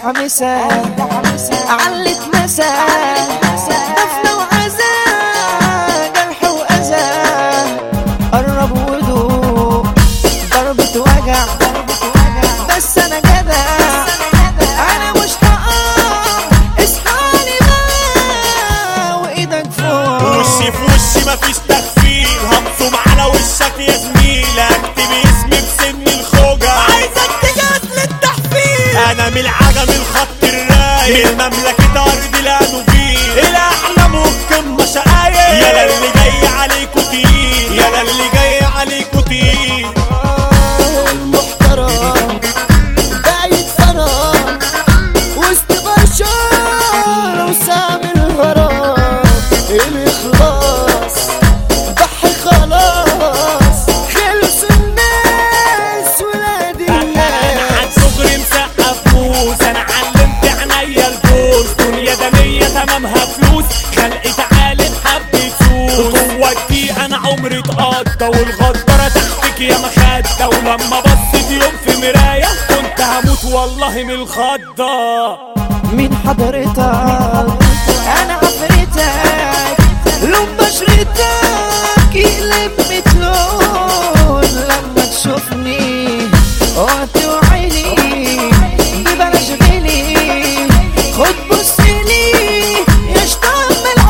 حمسة علت مسا دفنة وعزا جرح وأذى قرب ودوق ضربة وجع بس أنا جدع أنا مش هقع اصحالي بقى وإيدك فوق وشي في وشي مفيش تخفيل هبصم على وشك يا زميل اكتب اسمي بسن الخوجة عايزك تجهز للتحفيل انا من العجم الخط الرايق من مملكة ارض الانوفيل الاحلام والقمة شقايق يلا اللي جاي عليكوا تقيل يلا اللي جاي عليكوا تقيل المحترم بايت فرام وسط بشار وسام الهرم الإخلاص ضحي خلاص خلص الناس ولاد انا الناس عن صغري مسقف موس انا علمت عينيا البوس دنيا دنيا تمامها فلوس خلقت عالم حبة سوس قوتي انا عمري اتقضى والغدارة تحتك يا مخدة ولما بصيت يوم في مراية كنت هموت والله من الخضة مين حضرتك انا عفرتك لون بشرتك يقلب متلون لما تشوفني وقت وعيني ببلاش غلي خد بصلي يا شطان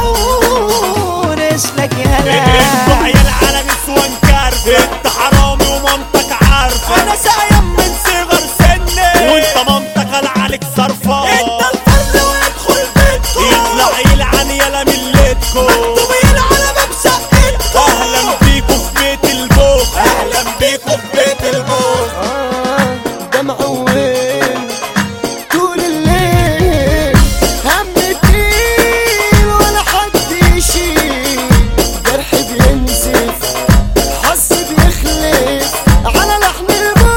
ملعون اسلك يا انتوا هلا عيال على نسوان كارثة انت حرامي ومامتك عارفة انا سايم من صغر سني وانت مامتك قال عليك صرفة انت الفرد وادخل بيتكم يطلع يلعن يلا ملتكم مكتوب يلعن باب شقتكم اهلا بيكم في بيت البوخ اهلا بيكم في بيت البوخ آه، دمع وين طول الليل هم تقيل ولا حد يشيل جرح بينزف حظ بيخلف على لحن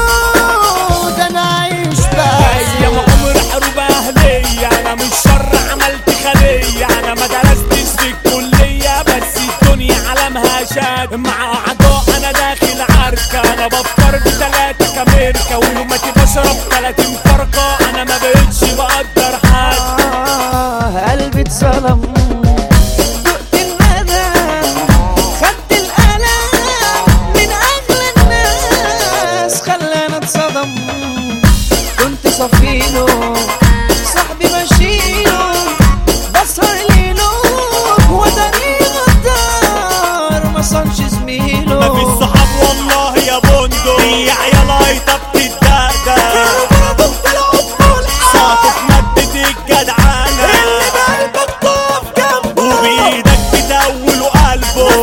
الموت انا عايش يا بعيش عمر حروب اهلية انا مش شر عملت خلية انا ما درستش في الكلية بس الدنيا علمها شاد مع اعضاء انا داخل عركة انا بفطر بتلاتة كاميركا ولمتي بشرب تلاتين فرقة انا ما بقتش بقدر حد آه قلبي اتظلم دقت الندم خدت الألم من أغلى الناس خلاني اتصدم كنت صفيله صاحبي بشيله بسهر ليله وداني غدار ما صنش زميله ما في صحاب والله يا بندق هي عيال هيطة بتتدقدق ساطف مادة الجدعانة اللي بقلبك طاف جنبه وبإيدك بتقول قلبه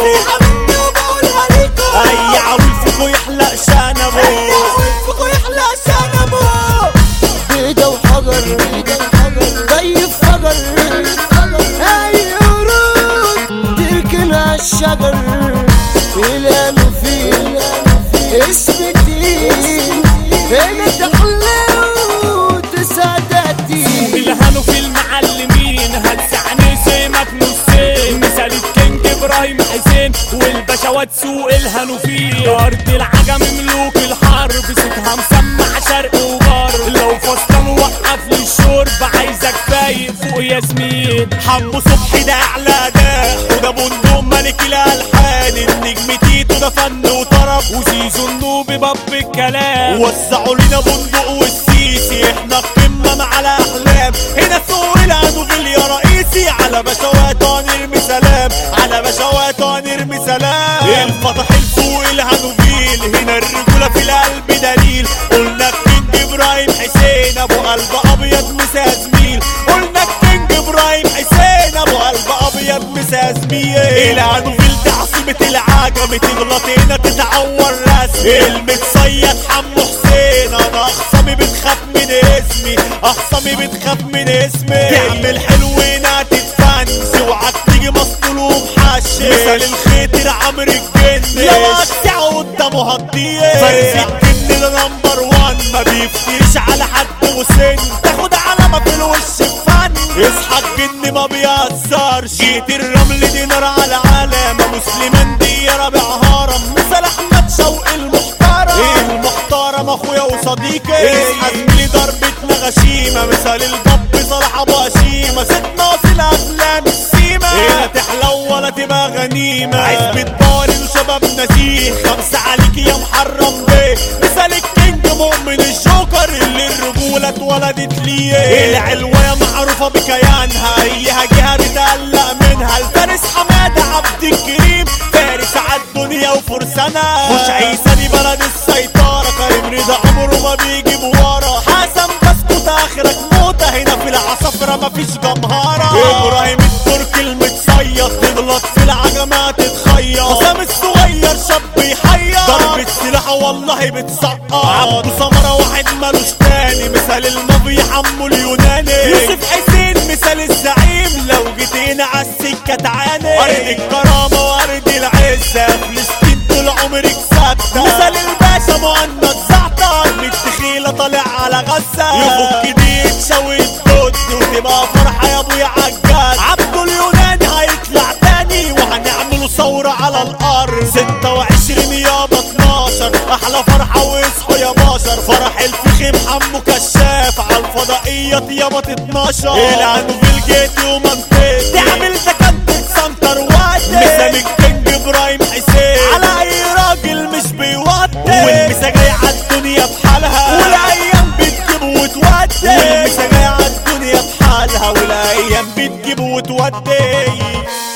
أي عويل فيكو يحلق شنبه أي عويل فيكو يحلق شنبه بيضة وحجر طيب فجر اي ورود تركن عالشجر يلانوا فيه اسم الدين هنا تحلو تسعدتي الهانوا في المعلمين هتسعني سمك نصين مثال الكينج ابراهيم حسين والبشوات سوق الهانوفيل ارض العجم ملوك الحرب صوتها مسمع شرق وغرب لو فصلان وقف لي الشرب عايزك فايق فوق ياسمين حمو صبحي ده اعلى ده وده بندق ملك الالحان النجم تيتو ده فن وطرب وزيزو النوبي باب الكلام وسعوا لنا بندق والسيسي احنا القمه مع الاحلام هنا سوق الانوفيل يا رئيسي على بشوات هنرمي سلام على بشوات هنرمي سلام الفتح الفوق الهانوفيل هنا الرجوله في القلب دليل قلنا الكينج ابراهيم حسين ابو قلب ابيض مسا زميل قلنا الكينج ابراهيم حسين ابو قلب ابيض مسا زميل الهانوفيل دي عاصمه العجم تغلط هنا تتعور رسمي المتصيد حمو حسين انا اخصامي بتخاف من اسمي اخصامي بتخاف من اسمي تعمل حلو هنا تتفنس اوعك تيجي مسطول ومحشش مثال الخيط عمرو الجن يا وسع قدامه هتضيق فارس الجن ده نمبر وان ما بيفتيش على حد وسن تاخد علامة في الوش بفن اصحى الجن ما بيهزرش جيت الرمل دي نار على علامة مسلمان دي يا رابع هرم مثال احمد شوقي المحترم المحترم اخويا وصديقي اصحى زميلي ضربة نغم غشيمة مثال الباب صلاح ابو هشيمة ستنا وصل افلام السيما هنا تحلو ولا تبقى غنيمة عزبة باري وشباب نزيه خمسة عليك يا محرم بيه مثال الكينج مؤمن الجوكر اللي الرجولة اتولدت ليه العلوية معروفة بكيانها ايها جهة بتقلق منها الفارس حمادة عبد الكريم فارس عالدنيا وفرسانة مش عيسى دي بلد السيطرة كريم رضا عمره ما بيجيب ورا حسن بسكوت اخرك موتة هنا في العصافرة مفيش جمهرة ابراهيم التركي المتصيط تغلط في العجمة تتخيط حسام الصغير شاب يحير ضربة سلاح والله بتسقط عبده سمرة واحد ملوش تاني مثال المافيا حمو اليوناني يوسف حسين مثال الزعيم لو جيتينا عالسكة تعاني ارض الكرامة وارض العزة فلسطين طول عمرك ثابتة مثال الباشا مهند زعتر من التخيلة طالع على غزة يفك دي تشوي الدود وتبقى فرحة يا ابويا عجال عبده اليوناني هيطلع تاني وهنعمل ثورة على الارض 26 يابا 12 احلى فرحة واصحوا يا بشر فرح الفخم حمو كشاف على الفضائيات يابا 12 العنو في الجيت ومنطقتي تعمل تكتك سنتر وقتي مسام الكينج ابراهيم حسين على اي راجل مش بيوطي والمسا جاي عالدنيا بحالها والايام بتجيب وتودي والمسا جاي عالدنيا بحالها والايام بتجيب وتودي